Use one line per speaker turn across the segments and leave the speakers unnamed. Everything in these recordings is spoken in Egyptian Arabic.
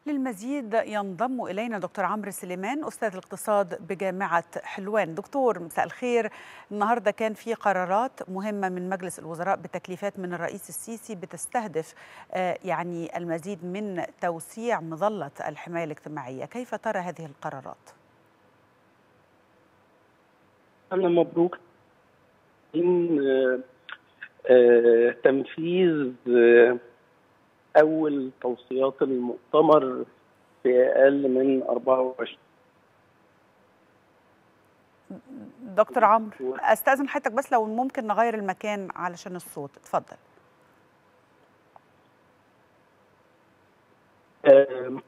للمزيد ينضم إلينا دكتور عمرو سليمان أستاذ الاقتصاد بجامعة حلوان دكتور مساء الخير النهاردة كان في قرارات مهمة من مجلس الوزراء بتكليفات من الرئيس السيسي بتستهدف يعني المزيد من توسيع مظلة الحماية الاجتماعية كيف ترى هذه القرارات؟
أنا مبروك إن تنفيذ أول توصيات المؤتمر في أقل من 24
دكتور عمرو استاذن حضرتك بس لو ممكن نغير المكان علشان الصوت اتفضل
آه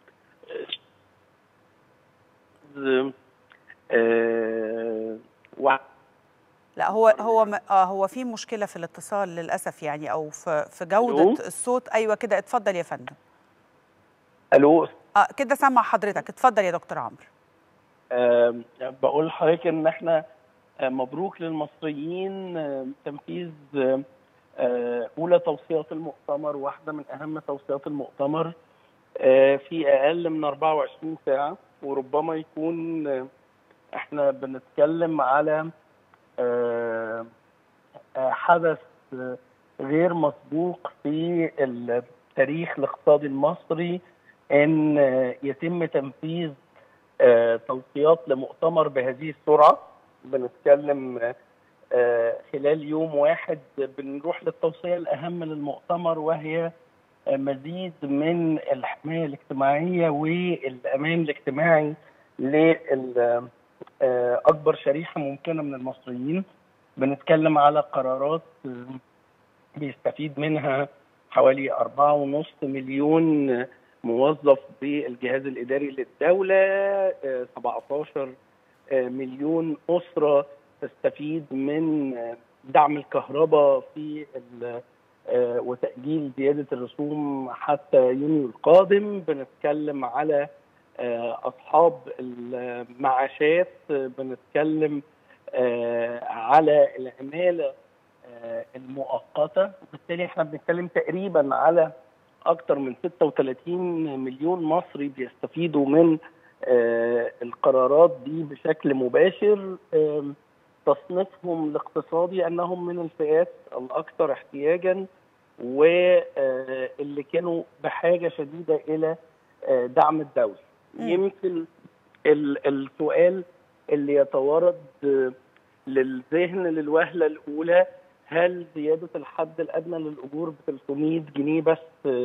آه
لا هو هو اه هو في مشكله في الاتصال للاسف يعني او في في جوده
ألو؟
الصوت ايوه كده اتفضل يا فندم
الو
اه كده سامع حضرتك اتفضل يا دكتور عمرو
آه بقول لحضرتك ان احنا آه مبروك للمصريين آه تنفيذ آه آه اولى توصيات المؤتمر واحده من اهم توصيات المؤتمر آه في اقل من 24 ساعه وربما يكون آه احنا بنتكلم على آه آه حدث آه غير مسبوق في التاريخ الاقتصادي المصري ان يتم تنفيذ توصيات لمؤتمر بهذه السرعه بنتكلم خلال يوم واحد بنروح للتوصيه الاهم للمؤتمر وهي مزيد من الحمايه الاجتماعيه والامان الاجتماعي لاكبر شريحه ممكنه من المصريين بنتكلم على قرارات بيستفيد منها حوالي 4.5 مليون موظف بالجهاز الاداري للدوله 17 مليون اسره تستفيد من دعم الكهرباء في وتاجيل زياده الرسوم حتى يونيو القادم بنتكلم على اصحاب المعاشات بنتكلم على العماله المؤقته وبالتالي احنا بنتكلم تقريبا على اكثر من 36 مليون مصري بيستفيدوا من آه القرارات دي بشكل مباشر آه تصنيفهم الاقتصادي انهم من الفئات الاكثر احتياجا واللي كانوا بحاجه شديده الى آه دعم الدوله يمكن السؤال اللي يتوارد للذهن للوهله الاولى هل زيادة الحد الأدنى للأجور ب 300 جنيه بس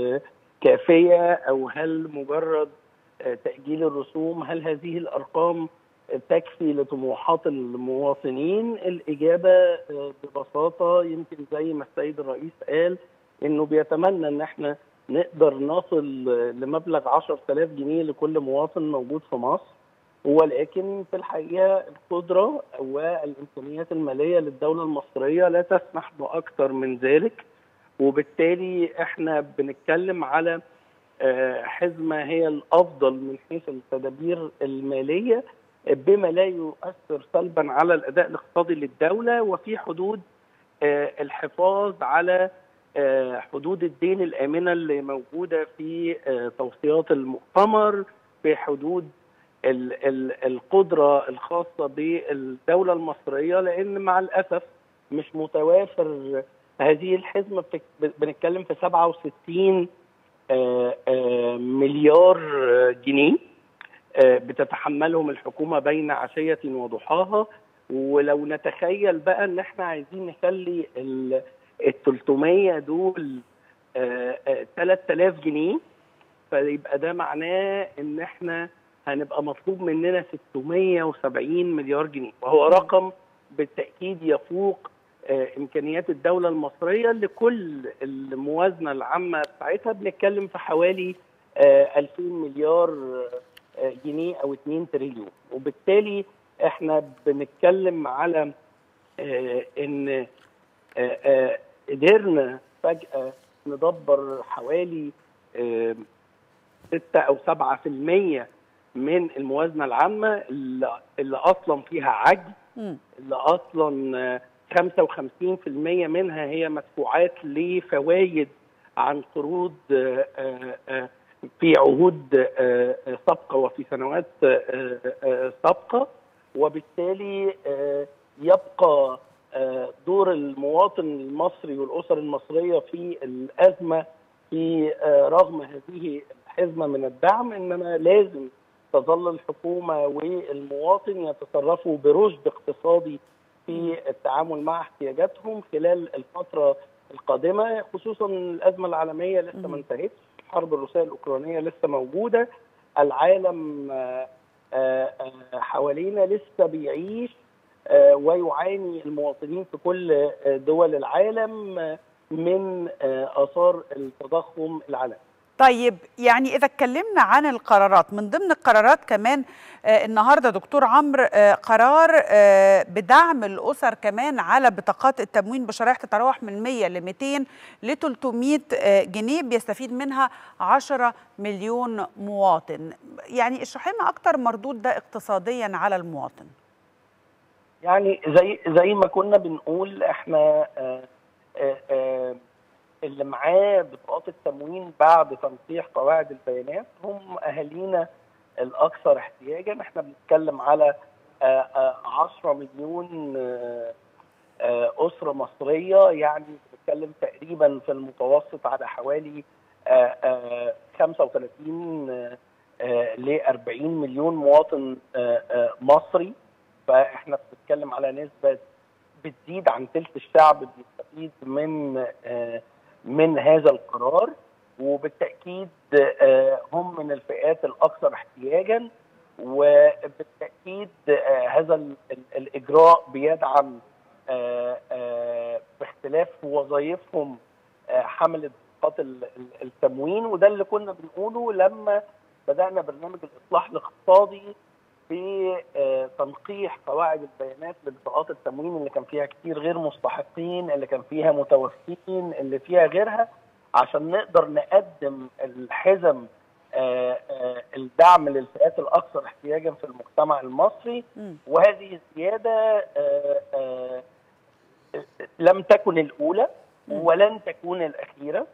كافية أو هل مجرد تأجيل الرسوم هل هذه الأرقام تكفي لطموحات المواطنين الإجابة ببساطة يمكن زي ما السيد الرئيس قال إنه بيتمنى إن إحنا نقدر نصل لمبلغ 10000 جنيه لكل مواطن موجود في مصر ولكن في الحقيقه القدره والامكانيات الماليه للدوله المصريه لا تسمح باكثر من ذلك وبالتالي احنا بنتكلم على حزمه هي الافضل من حيث التدابير الماليه بما لا يؤثر سلبا على الاداء الاقتصادي للدوله وفي حدود الحفاظ على حدود الدين الامنه اللي موجوده في توصيات المؤتمر في حدود ال ال القدرة الخاصة بالدولة المصرية لأن مع الأسف مش متوافر هذه الحزمة بنتكلم في 67 آآ آآ مليار جنيه بتتحملهم الحكومة بين عشية وضحاها ولو نتخيل بقى ان احنا عايزين نخلي ال 300 دول 3000 جنيه فيبقى ده معناه ان احنا هنبقى مطلوب مننا 670 مليار جنيه وهو رقم بالتاكيد يفوق امكانيات الدوله المصريه لكل الموازنه العامه بتاعتها بنتكلم في حوالي 2000 مليار جنيه او 2 تريليون وبالتالي احنا بنتكلم على ان قدرنا فجاه ندبر حوالي 6 او 7% من الموازنه العامه اللي, اللي اصلا فيها عجز اللي اصلا 55% منها هي مدفوعات لفوائد عن قروض في عهود سابقه وفي سنوات سابقه وبالتالي يبقى دور المواطن المصري والاسر المصريه في الازمه في رغم هذه الحزمه من الدعم انما لازم تظل الحكومه والمواطن يتصرفوا برشد اقتصادي في التعامل مع احتياجاتهم خلال الفتره القادمه خصوصا الازمه العالميه لسه ما انتهتش الحرب الروسيه الاوكرانيه لسه موجوده العالم حوالينا لسه بيعيش ويعاني المواطنين في كل دول العالم من اثار التضخم العالمي
طيب يعني إذا اتكلمنا عن القرارات من ضمن القرارات كمان آه النهارده دكتور عمرو آه قرار آه بدعم الأسر كمان على بطاقات التموين بشرائح تتراوح من 100 ل 200 ل 300 جنيه بيستفيد منها 10 مليون مواطن يعني اشرح لنا أكتر مردود ده اقتصاديا على المواطن
يعني زي زي ما كنا بنقول احنا اللي معاه بطاقات التموين بعد تنسيق قواعد البيانات هم اهالينا الاكثر احتياجا احنا بنتكلم على 10 مليون اسره مصريه يعني بنتكلم تقريبا في المتوسط على حوالي 35 ل 40 مليون مواطن مصري فاحنا بنتكلم على نسبه بتزيد عن ثلث الشعب بيستفيد من من هذا القرار وبالتاكيد هم من الفئات الاكثر احتياجا وبالتاكيد هذا الاجراء بيدعم باختلاف وظائفهم حمله بطاقات التموين وده اللي كنا بنقوله لما بدانا برنامج الاصلاح الاقتصادي في تنقيح قواعد البيانات لبطاقات التموين اللي كان فيها كتير غير مستحقين اللي كان فيها متوفين اللي فيها غيرها عشان نقدر نقدم الحزم الدعم للفئات الاكثر احتياجا في المجتمع المصري وهذه الزياده لم تكن الاولى ولن تكون الاخيره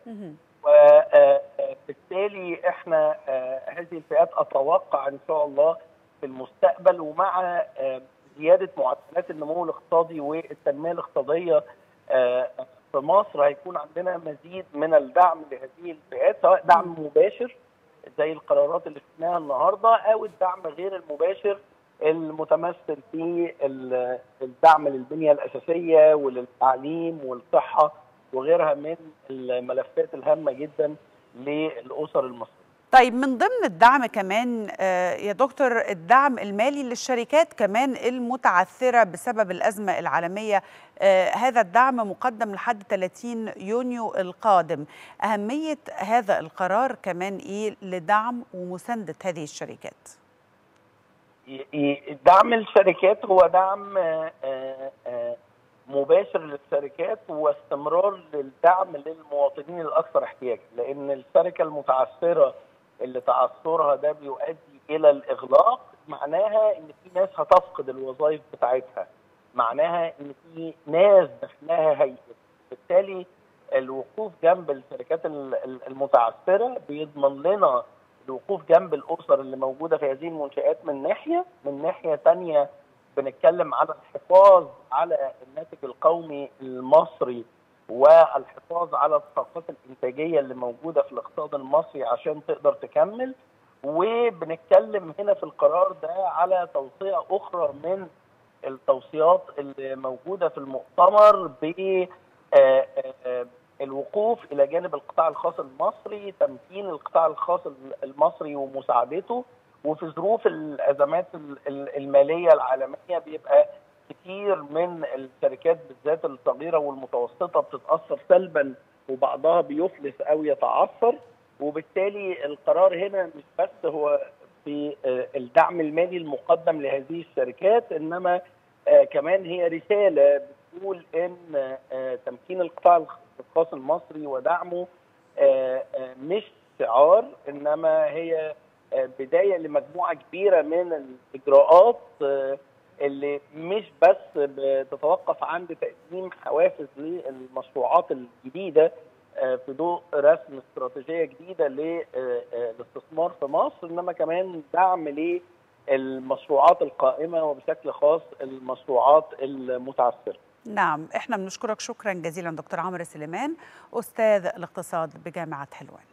وبالتالي احنا هذه الفئات اتوقع ان شاء الله في المستقبل ومع زياده معدلات النمو الاقتصادي والتنميه الاقتصاديه في مصر هيكون عندنا مزيد من الدعم لهذه الفئات سواء دعم مباشر زي القرارات اللي شفناها النهارده او الدعم غير المباشر المتمثل في الدعم للبنيه الاساسيه وللتعليم والصحه وغيرها من الملفات الهامه جدا للاسر المصريه.
طيب من ضمن الدعم كمان يا دكتور الدعم المالي للشركات كمان المتعثرة بسبب الأزمة العالمية هذا الدعم مقدم لحد 30 يونيو القادم أهمية هذا القرار كمان إيه لدعم ومساندة هذه الشركات
دعم الشركات هو دعم مباشر للشركات واستمرار للدعم للمواطنين الأكثر احتياجا لأن الشركة المتعثرة اللي تعثرها ده بيؤدي الى الاغلاق معناها ان في ناس هتفقد الوظائف بتاعتها معناها ان في ناس دخلها هيئه بالتالي الوقوف جنب الشركات المتعثره بيضمن لنا الوقوف جنب الاسر اللي موجوده في هذه المنشات من ناحيه من ناحيه ثانيه بنتكلم على الحفاظ على الناتج القومي المصري والحفاظ على الطاقات الانتاجيه اللي موجوده في الاقتصاد المصري عشان تقدر تكمل وبنتكلم هنا في القرار ده على توصيه اخرى من التوصيات اللي موجوده في المؤتمر ب الوقوف الى جانب القطاع الخاص المصري تمكين القطاع الخاص المصري ومساعدته وفي ظروف الازمات الماليه العالميه بيبقى كتير من الشركات بالذات الصغيره والمتوسطه بتتاثر سلبا وبعضها بيفلس او يتعثر وبالتالي القرار هنا مش بس هو في الدعم المالي المقدم لهذه الشركات انما كمان هي رساله بتقول ان تمكين القطاع الخاص المصري ودعمه مش شعار انما هي بدايه لمجموعه كبيره من الاجراءات اللي مش بس بتتوقف عند تقديم حوافز للمشروعات الجديده في ضوء رسم استراتيجيه جديده للاستثمار الاستثمار في مصر انما كمان دعم للمشروعات القائمه وبشكل خاص المشروعات المتعثره.
نعم احنا بنشكرك شكرا جزيلا دكتور عمرو سليمان استاذ الاقتصاد بجامعه حلوان.